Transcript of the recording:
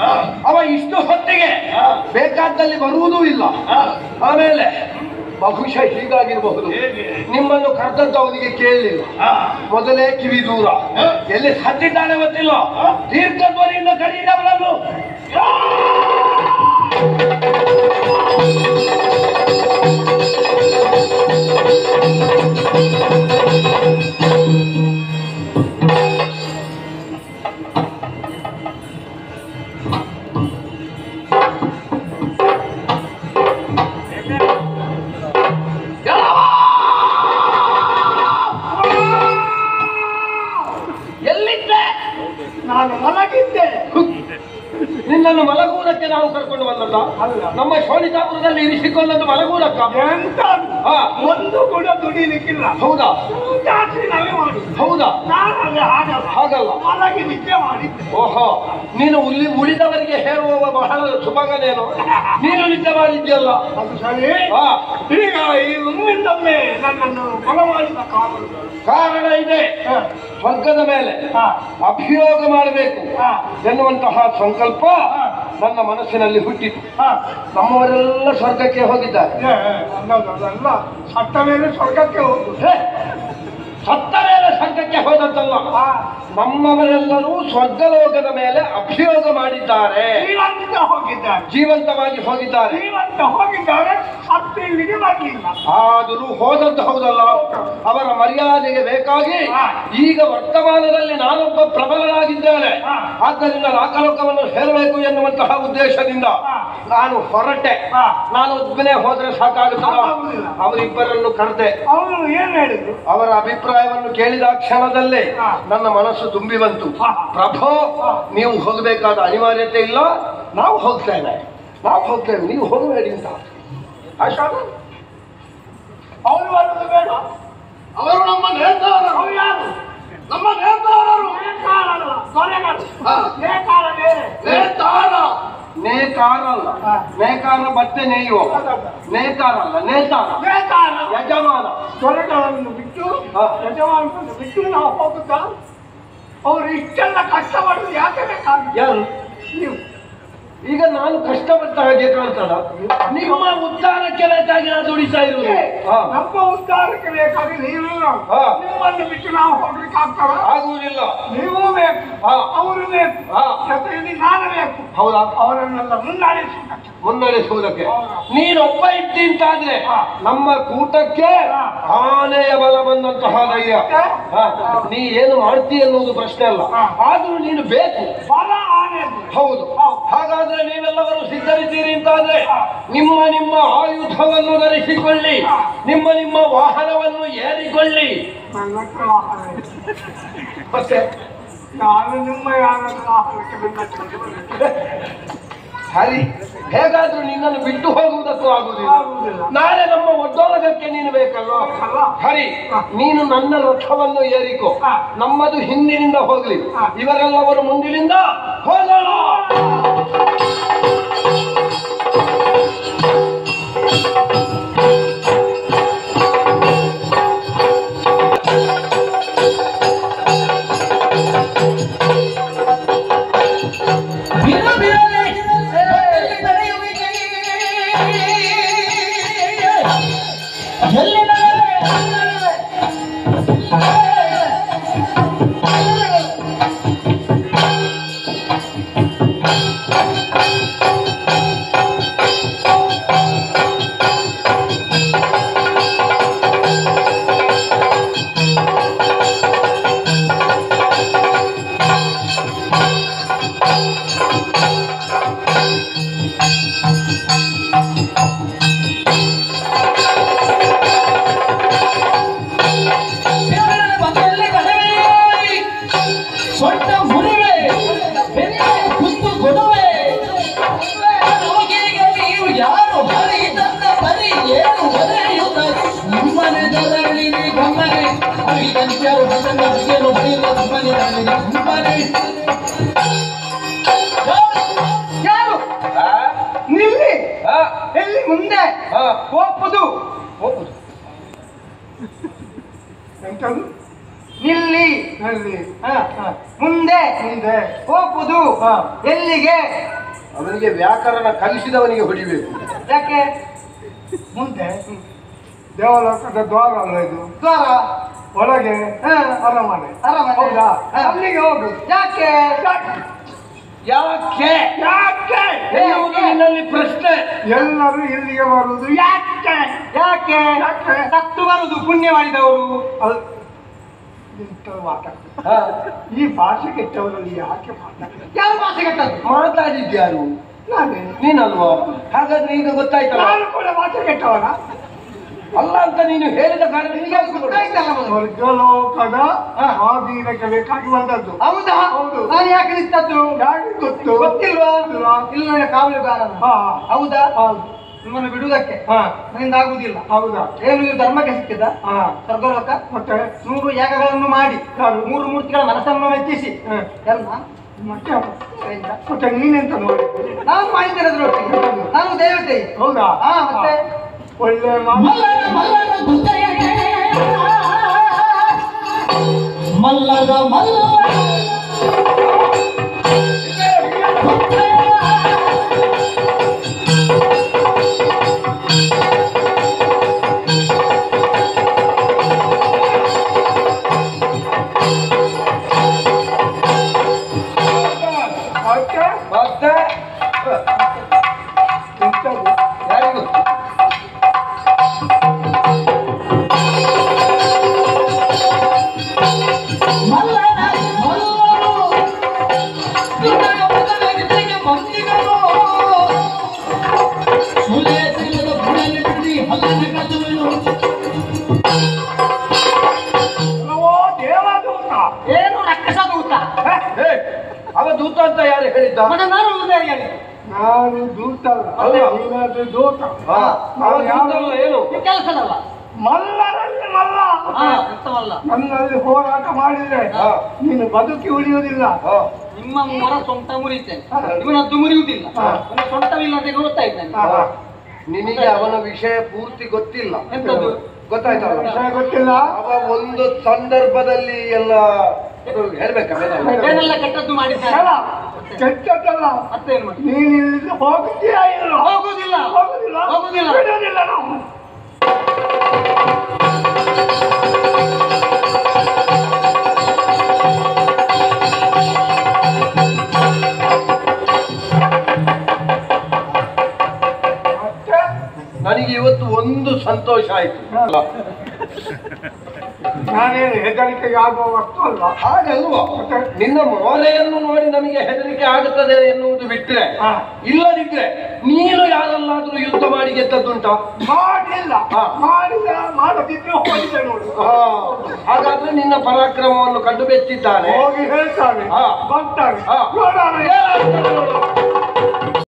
ಅವ ಇಷ್ಟು ಹೊತ್ತಿಗೆ ಬೇಕಾದಲ್ಲಿ ಬರುವುದೂ ಇಲ್ಲ ಆಮೇಲೆ ಬಹುಶಃ ಹೀಗಾಗಿರಬಹುದು ನಿಮ್ಮನ್ನು ಕರೆದದ್ದು ಅವನಿಗೆ ಕೇಳಲಿಲ್ಲ ಮೊದಲೇ ಕಿವಿ ದೂರ ಎಲ್ಲಿ ಸತ್ತಿದ್ದಾನೆ ಗೊತ್ತಿಲ್ಲ ದೀರ್ಘ ಧ್ವನಿಯಿಂದ ಕರೀದವರನ್ನು ಎಲ್ಲಿದ್ದೆ ನಾನು ಮಲಗಿದ್ದೆ ನಿನ್ನನ್ನು ಮಲಗುವುದಕ್ಕೆ ನಾವು ಕರ್ಕೊಂಡು ಬಂದಲ್ಲ ನಮ್ಮ ಶೋಣಿತಾಪುರದಲ್ಲಿ ಇರಿಸಿಕೊಂಡದ್ದು ಮಲಗುವುದಕ್ಕ ಎಂತ ಹಾ. ಒಂದು ಕೂಡ ದುಡಿಲಿಕ್ಕಿಲ್ಲ ಹೌದಾ ಜಾಸ್ತಿ ನಾವೇ ಮಾಡುದು ಹೌದಾ ನಾನಲ್ಲಿ ಹಾಗಲ್ಲ ಹಾಗಲ್ಲ ಮಲಗಿ ನಿದ್ದೆ ಮಾಡಿದ್ದೆ ಓಹೋ ನೀನು ಉಳಿ ಉಳಿದವರಿಗೆ ಹೇಳುವ ಬಹಳ ಸುಭಗನೇನು ನೀನು ನಿದ್ದೆ ಮಾಡಿದ್ಯಲ್ಲ ಅದು ಸರಿ ಹಾ ಈಗ ಈ ಒಮ್ಮಿಂದೊಮ್ಮೆ ನನ್ನನ್ನು ಕೊಲ ಮಾಡಿದ ಕಾವಲು ಕಾರಣ ಇದೆ ಸ್ವರ್ಗದ ಮೇಲೆ ಹಾ. ಅಭಿಯೋಗ ಮಾಡಬೇಕು ಹಾ. ಎನ್ನುವಂತಹ ಸಂಕಲ್ಪ ನನ್ನ ಮನಸ್ಸಿನಲ್ಲಿ ಹುಟ್ಟಿತು ಹಾ. ನಮ್ಮವರೆಲ್ಲ ಸ್ವರ್ಗಕ್ಕೆ ಹೋಗಿದ್ದಾರೆ ಏ, ಅನ್ನೋದು ಅದಲ್ಲ ಸತ್ತ ಮೇಲೆ ಸ್ವರ್ಗಕ್ಕೆ ಹೋಗುದು ಹೇ, ಸತ್ತ ಮೇಲೆ ಸ್ವರ್ಗಕ್ಕೆ ಹೋದಂತಲ್ಲ ಹಾ. ನಮ್ಮವರೆಲ್ಲರೂ ಸ್ವರ್ಗಲೋಕದ ಮೇಲೆ ಅಭಿಯೋಗ ಮಾಡಿದ್ದಾರೆ ಜೀವಂತ ಹೋಗಿದ್ದಾರೆ ಜೀವಂತವಾಗಿ ಹೋಗಿದ್ದಾರೆ ಜೀವಂತ ಹೋಗಿದ್ದಾರೆ ಸತ್ತು ಇಲ್ಲಿಗೆ ಬರಲಿಲ್ಲ ಆದರೂ ಹೋದದ್ದು ಹೌದಲ್ಲ ಅವರ ಮರ್ಯಾದೆಗೆ ಬೇಕಾಗಿ ಹಾ. ಈಗ ವರ್ತಮಾನದಲ್ಲಿ ನಾನೊಬ್ಬ ಪ್ರಬಲನಾಗಿದ್ದೇನೆ ಹಾ. ಆದ್ದರಿಂದ ಲಾಕಲೋಕವನ್ನು ಹೇರಬೇಕು ಎನ್ನುವಂತಹ ಉದ್ದೇಶದಿಂದ ಹಾ. ನಾನು ಹೊರಟೆ ಹಾ. ನಾನು ಒಬ್ಬನೇ ಹೋದ್ರೆ ಸಾಕಾಗುತ್ತಲ್ಲ ಆಗುವುದಿಲ್ಲ. ಅವರಿಬ್ಬರನ್ನು ಕರೆದೆ ಅವನು ಏನ್ ಹೇಳಿದ್ರು ಅವರ ಅಭಿಪ್ರಾಯವನ್ನು ಕೇಳಿದ ಕ್ಷಣದಲ್ಲೇ ಹಾ. ನನ್ನ ಮನಸ್ಸು ತುಂಬಿ ಬಂತು ಹಾ. ಪ್ರಭೋ ಹಾ. ನೀವು ಹೋಗಬೇಕಾದ ಅನಿವಾರ್ಯತೆ ಇಲ್ಲ ನಾವು ಹೋಗ್ತೇವೆ ನಾವು ಹೋಗ್ತೇವೆ ನೀವು ಹೋಗಬೇಡಿ ಅಂತ ಆಶಾನ ಅವನು ಬರುದು ಬೇಡ ಅವರು ನಮ್ಮ ನೇತಾರರು ಅವ್ರು ಯಾರು ನಮ್ಮ ನೇತಾರರು ನೇಕಾರಲ್ಲ, ದೊರೆಗಳು. ಹಾ. ನೇಕಾರ ಬೇರೆ ನೇತಾರ ನೇಕಾರ ಅಲ್ಲ ಹಾ. ನೇಕಾರ ಬಟ್ಟೆ ನೇಯುವ ನೇತಾರ ಅಲ್ಲ ನೇತಾರ ನೇಕಾರ ಯಜಮಾನ ದೊರೆಗಳನ್ನು ಬಿಟ್ಟು ಹಾ. ಯಜಮಾನರನ್ನು ಬಿಟ್ಟು ನಾವು ಹೋಗುತ್ತಾ ಅವರು ಇಷ್ಟೆಲ್ಲ ಕಷ್ಟಪಡುದು ಯಾಕೆ ಬೇಕಾಗಿತ್ತು ಯಾರು ನೀವು ಈಗ ನಾನು ಕಷ್ಟಪಟ್ಟ ಹಾಗೆ ಕಾಣ್ತದ ನಿಮ್ಮ ಉದ್ಧಾರಕ್ಕೆ ಬೇಕಾಗಿ ನಾನು ದುಡಿತಾ ಇರುವುದು ಹಾ. ನಮ್ಮ ಉದ್ಧಾರಕ್ಕೆ ಬೇಕಾಗಿ ನೀವು ಹಾ. ನಿಮ್ಮನ್ನು ಬಿಟ್ಟು ನಾವು ಹೋಗ್ಲಿಕ್ಕೆ ಆಗ್ತಾರ ಆಗುವುದಿಲ್ಲ ನೀವು ಬೇಕು ಹಾ. ಅವರು ಬೇಕು ಹಾ. ಜೊತೆಯಲ್ಲಿ ನಾನು ಬೇಕು ಹೌದಾ ಅವರನ್ನೆಲ್ಲ ಮುನ್ನಡೆಸಬೇಕು ಮುನ್ನಡೆಸುವುದಕ್ಕೆ ಹೌದು. ನೀನೊಬ್ಬ ಇದ್ದಿ ಅಂತಾದ್ರೆ ಹಾ. ನಮ್ಮ ಕೂಟಕ್ಕೆ ಹಾ. ಆನೆಯ ಬಲ ಬಂದಂತಹ ಧೈರ್ಯ ಹಾ. ಹಾ. ನೀ ಏನು ಮಾಡ್ತಿ ಅನ್ನೋದು ಪ್ರಶ್ನೆ ಅಲ್ಲ ಹಾ. ಆದ್ರೂ ನೀನು ಬೇಕು ಬಲ ಆನೆ ಅದು. ಹೌದು ಹೌದು. ಹಾಗಾದ್ರೆ ನೀವೆಲ್ಲವರು ಸಿದ್ಧರಿದ್ದೀರಿ ಅಂತಾದ್ರೆ ಹಾ. ನಿಮ್ಮ ನಿಮ್ಮ ಆಯುಧವನ್ನು ಧರಿಸಿಕೊಳ್ಳಿ ಹಾ. ನಿಮ್ಮ ನಿಮ್ಮ ವಾಹನವನ್ನು ಏರಿಕೊಳ್ಳಿ ನನ್ನ ಹತ್ರ ವಾಹನ ಇದೆ. ಮತ್ತೆ ನಾನು ನಿಮ್ಮ ಯಾರನ್ನು ವಾಹನಕ್ಕೆ ಬೆನ್ನತ್ಕೊಂಡು ಬರಬೇಕು. ಹರಿ ಹೇಗಾದ್ರೂ ನಿನ್ನನ್ನು ಬಿಟ್ಟು ಹೋಗುವುದಕ್ಕೂ ಆಗುವುದಿಲ್ಲ ಆಗುವುದಿಲ್ಲ. ನಾಳೆ ನಮ್ಮ ಒಡ್ಡೋಲಗಕ್ಕೆ ನೀನು ಬೇಕಲ್ವಾ ಅಲ್ಲ? ಹರಿ ಹಾ. ನೀನು ನನ್ನ ರಥವನ್ನು ಏರಿಕೋ ಹಾ. ನಮ್ಮದು ಹಿಂದಿನಿಂದ ಹೋಗ್ಲಿ ಹಾ. ಇವರೆಲ್ಲವರು ಮುಂದಿನಿಂದ ಹೋಗೋಣ ಬಿರು ಬಿರಲೆ ಬೆಟ್ಟಲ್ಲಿ ಬೆಳೆಯುವಿಕೆ. ಎಲ್ಲಿ ನಡೆವೆ? ಬಿರಲೆ ಬಟ್ಟಲ್ಲಿ ಬೆಳೆಯುವಿ. ಸೊಂಟ ಮುರಿವೆ ಬೆನ್ನಿಗೆ ಕುತ್ತು ಕೊಡುವೆ ನಮಗೀಗ ನೀವು ಯಾರು ಹರಿ ತಂದ ಬರಿ ಏನು ಒದೆಯುತ್ತ ನಿಮ್ಮನೆ ದರಳಿರಿ ಗಮ್ಮನೆ ಹರಿದಂತ್ಯರು ಬಂದ ಏನು ಬರೆಯುವ ಸುಮ್ಮನೆ ನನಗೆ ಸುಮ್ಮನೆ ಯಾರು ಹಾ? ನಿಲ್ಲಿ ಹಾ? ಎಲ್ಲಿ ಮುಂದೆ ಹಾ. ಒಪ್ಪುದು ಹೋಗುದು. ಎಂತದು ನೀ ಇಲ್ಲಿ ಅಲ್ಲಿ ಹ, ಮುಂದೆ ಮುಂದೆ ಹೋಗುದು ಹಾ. ಎಲ್ಲಿಗೆ ಅವನಿಗೆ ವ್ಯಾಕರಣ ಕಲಿಸಿದವನಿಗೆ ಹೊಡಿಬೇಕು ಯಾಕೆ ಮುಂದೆ ದೇವಲೋಕದ ದ್ವಾರ ಅಲ್ಲ ಇದು ದ್ವಾರ ಒಳಗೆ ಹ, ಅರಮನೆ ಅರಮನೆ. ಹೌದಾ ಹ. ಅಲ್ಲಿಗೆ ಹೋಗು ಯಾಕೆ ಯಾಕೆ ಯಾಕೆ ಎನ್ನುವುದು ನಿನ್ನಲ್ಲಿ ಪ್ರಶ್ನೆ ಎಲ್ಲರೂ ಇಲ್ಲಿಗೆ ಬರುವುದು ಯಾಕೆ ಯಾಕೆ ಯಾಕೆ? ಸತ್ತು ಬರುದು ಪುಣ್ಯ ಮಾಡಿದವರು ಅಲ್- ಇಂಥ ಮಾತಾಡ್ತಾರೆ. ಹಾ, ಈ ಭಾಷೆ ಕೆಟ್ಟವರಲ್ಲಿ ಯಾಕೆ ಮಾತಾಡ್ತಾರೆ ಯಾವ ಭಾಷೆ ಕೆಟ್ಟದ್ದು ಮಾತಾಡಿದ್ಯಾರು ನಾನೇ ನೀನಲ್ವಾ ಹಾಗಾದ್ರೆ ಈಗ ಗೊತ್ತಾಯ್ತಲ್ಲ ನಾನು ಕೂಡ ಭಾಷೆ ಕೆಟ್ಟವನ ಅಲ್ಲ ಅಂತ ನೀನು ಹೇಳಿದ ಕಾರಣ ನಿನಗೆ ಅದು ಗೊತ್ತಾಯ್ತು. ಗೊತ್ತಾಯ್ತಲ್ಲ ಮೊದಲು. ಸ್ವರ್ಗಲೋಕದ ಹಾ. ಸ್ವಾಧೀನಕ್ಕೆ ಬೇಕಾಗಿ ಬಂದದ್ದು ಹೌದಾ ಹೌದು. ನಾನು ಯಾಕೆ ನಿಂತದ್ದು ಯಾಕೆ ಗೊತ್ತು ಗೊತ್ತಿಲ್ವಾ ಗೊತ್ತಿಲ್ವಾ? ಇಲ್ಲ ನನ್ನ ಕಾವಲುಗಾರನ ಹಾ ಹೌದಾ ಹೌದು ನಿಮ್ಮನ್ನು ಬಿಡುವುದಕ್ಕೆ ಹಾ ನನ್ನಿಂದ ಆಗುದಿಲ್ಲ ಹೌದಾ ಏನು ಇದು ಧರ್ಮಕ್ಕೆ ಸಿಕ್ಕಿದ ಹಾ ಸ್ವರ್ಗಲೋಕ ಮತ್ತೆ ನೂರು ಯಾಗಗಳನ್ನು ಮಾಡಿ ಯಾರು? ಮೂರು ಮೂರ್ತಿಗಳ ಮನಸ್ಸನ್ನು ಮೆಚ್ಚಿಸಿ ಹ. ಎಲ್ಲ ಮತ್ತೆ ಮತ್ತೆ ನೀನೆಂತ ನೋಡಿ ನಾನು ಮಾಡಿದ್ದೇನೆ ಅದ್ರೊಟ್ಟಿಗೆ ನಾನು ದೇವತೆ ಹೌದಾ ಹಾ ಮತ್ತೆ ಒಳ್ಳೆ ಮಾತು ಮಲ್ಲರ ಮಲ್ಲರ ಗುದ್ದೆಯೇ ಮಲ್ಲರ ಮಲ್ಲರ ಮತ್ತೆ ಮತ್ತೆ ಎಂತದು? ಯಾರಿಗೂ ಮಲ್ಲರ ಮಲ್ಲರು ನಿನ್ನಯ ಮುಖದ ನಿದ್ದೆಗೆ ಬಂದಿಗರು ಸುಳ್ಳೆ ಸಿಲ್ಲದ ಬುಡಲಿ ಬಿಡಿ ಹಲ್ಲನೆ ಕಚ್ಚುವೆನು ಅಲ್ಲವೋ ದೇವದೂತ ಏನು ರಕ್ಕಸ ದೂತ ಹೇ, ಅವ ದೂತ ಅಂತ ಯಾರು ಹೇಳಿದ್ದ ಮತ್ತೆ ನಾನು ಉದಾರಿ ನಾನು ದೂತ ಅಲ್ಲ ಹೌದಾ? ನೀನಾದ್ರೂ ದೂತ ಹಾ, ಅವ ನಾನು ದೂತ ಅಲ್ಲ ಏನು ಕೆಲಸದಲ್ಲ ಮಲ್ಲರಲ್ಲಿ ಮಲ್ಲ ಹಾ ಅರ್ಥವಲ್ಲ ನನ್ನಲ್ಲಿ ಹೋರಾಟ ಮಾಡಿದ್ರೆ ಹಾ. ನೀನು ಬದುಕಿ ಉಳಿಯುವುದಿಲ್ಲ ಹಾ, ನಿಮ್ಮ ಮೊರ ಸೊಂಟ ಮುರಿತೇನೆ ಇವನದ್ದು ಮುರಿಯುವುದಿಲ್ಲ ಹಾ. ಇವನ ಸೊಂಟವಿಲ್ಲ ಅಂತ ಗೊತ್ತಾ ಇದ್ದಾನೆ ಹಾ. ಹಾ. ನಿನಗೆ ಅವನ ವಿಷಯ ಪೂರ್ತಿ ಗೊತ್ತಿಲ್ಲ ಎಂತದ್ದು ಗೊತ್ತಾಯ್ತಲ್ಲ ವಿಷಯ ಗೊತ್ತಿಲ್ಲ ಅವ ಒಂದು ಸಂದರ್ಭದಲ್ಲಿ ಎಲ್ಲ ಅದು ಹೇಳ್ಬೇಕಾ ಬೇಡ? ಏನೆಲ್ಲ ಕೆಟ್ಟದ್ದು ಮಾಡಿದ್ದಾನೆ ಹೇಳ, ಕೆಟ್ಟದ್ದಲ್ಲ ಮತ್ತೆ ಏನ್ ಮಾಡಿ ನೀನು ಇಲ್ಲಿಂದ ಹೋಗುತ್ತೀಯಾ ಇಲ್ಲ ಹೋಗುದಿಲ್ಲ ಹೋಗುದಿಲ್ಲ ಹೋಗುದಿಲ್ಲ. ಬಿಡುವುದಿಲ್ಲ ನಾವು ಮತ್ತೆ ನನಗೆ ಇವತ್ತು ಒಂದು ಸಂತೋಷ ಆಯ್ತು ಅಲ್ಲ. ನಾನೇನು ಹೆದರಿಕೆಗೆ ಆಗುವ ವಸ್ತು ಅಲ್ಲ ಹಾಗಲ್ವಾ ನಿನ್ನ ಮೋಲೆಯನ್ನು ನೋಡಿ ನಮಗೆ ಹೆದರಿಕೆ ಆಗುತ್ತದೆ ಎನ್ನುವುದು ಬಿಟ್ರೆ ಹಾ. ಇಲ್ಲದಿದ್ರೆ ನೀನು ಯಾರಲ್ಲಾದ್ರೂ ಯುದ್ಧ ಮಾಡಿ ಗೆದ್ದದ್ದುಂಟಾ ಮಾಡಿಲ್ಲ ಹಾ. ಮಾಡಿದ ಮಾಡದಿದ್ರೆ ಹೋಗಿದೆ ನೋಡು ಹಾ, ಹಾಗಾದ್ರೆ ನಿನ್ನ ಪರಾಕ್ರಮವನ್ನು ಕಂಡು ಬೆಚ್ಚಿದ್ದಾನೆ ಹೋಗಿ ಹೇಳ್ತಾನೆ ಹಾ. ಬರ್ತಾನೆ ಹಾ. ನೋಡೋಣ ಏನಾಗ್ತದೆ ನೋಡು.